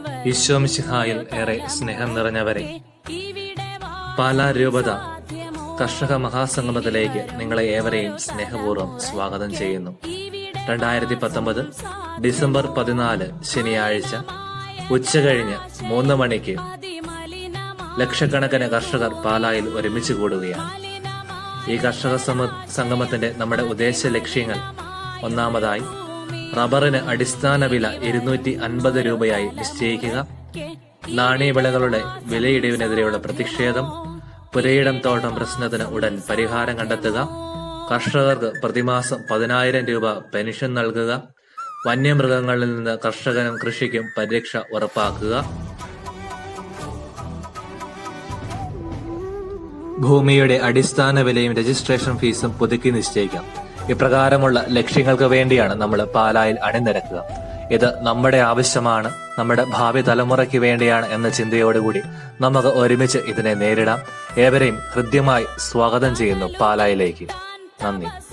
ഈശോമിശിഹായിൽ ഏറെ സ്നേഹം നിറഞ്ഞവരെ പാലാ രൂപത കർഷക മഹാസംഗമത്തിലേക്ക് നിങ്ങളെ ഏവരെയും സ്നേഹപൂർവ്വം സ്വാഗതം ചെയ്യുന്നു രണ്ടായിരത്തി പത്തൊമ്പത് ഡിസംബർ പതിനാല് ശനിയാഴ്ച ഉച്ചകഴിഞ്ഞ് മൂന്ന് മണിക്ക് ലക്ഷക്കണക്കിന് കർഷകർ പാലായിൽ ഒരുമിച്ച് കൂടുകയാണ് ഈ കർഷക സമ സംഗമത്തിന്റെ നമ്മുടെ ഉദ്ദേശ ലക്ഷ്യങ്ങൾ ഒന്നാമതായി റബ്ബറിന് അടിസ്ഥാന വില ഇരുന്നൂറ്റി അൻപത് രൂപയായി നിശ്ചയിക്കുക നാണ്യവിളകളുടെ വിലയിടിവിനെതിരെയുള്ള പ്രതിഷേധം പുരയിടം തോട്ടം പ്രശ്നത്തിന് ഉടൻ പരിഹാരം കണ്ടെത്തുക കർഷകർക്ക് പ്രതിമാസം പതിനായിരം രൂപ പെൻഷൻ നൽകുക വന്യമൃഗങ്ങളിൽ നിന്ന് കർഷകനും കൃഷിക്കും പരിരക്ഷ ഉറപ്പാക്കുക ഭൂമിയുടെ അടിസ്ഥാന വിലയും രജിസ്ട്രേഷൻ ഫീസും പുതുക്കി നിശ്ചയിക്കാം ഇപ്രകാരമുള്ള ലക്ഷ്യങ്ങൾക്ക് വേണ്ടിയാണ് നമ്മൾ പാലായിൽ അണിനിരക്കുക ഇത് നമ്മുടെ ആവശ്യമാണ് നമ്മുടെ ഭാവി തലമുറയ്ക്ക് വേണ്ടിയാണ് എന്ന ചിന്തയോടുകൂടി നമുക്ക് ഒരുമിച്ച് ഇതിനെ നേരിടാം ഏവരെയും ഹൃദ്യമായി സ്വാഗതം ചെയ്യുന്നു പാലായിലേക്ക് നന്ദി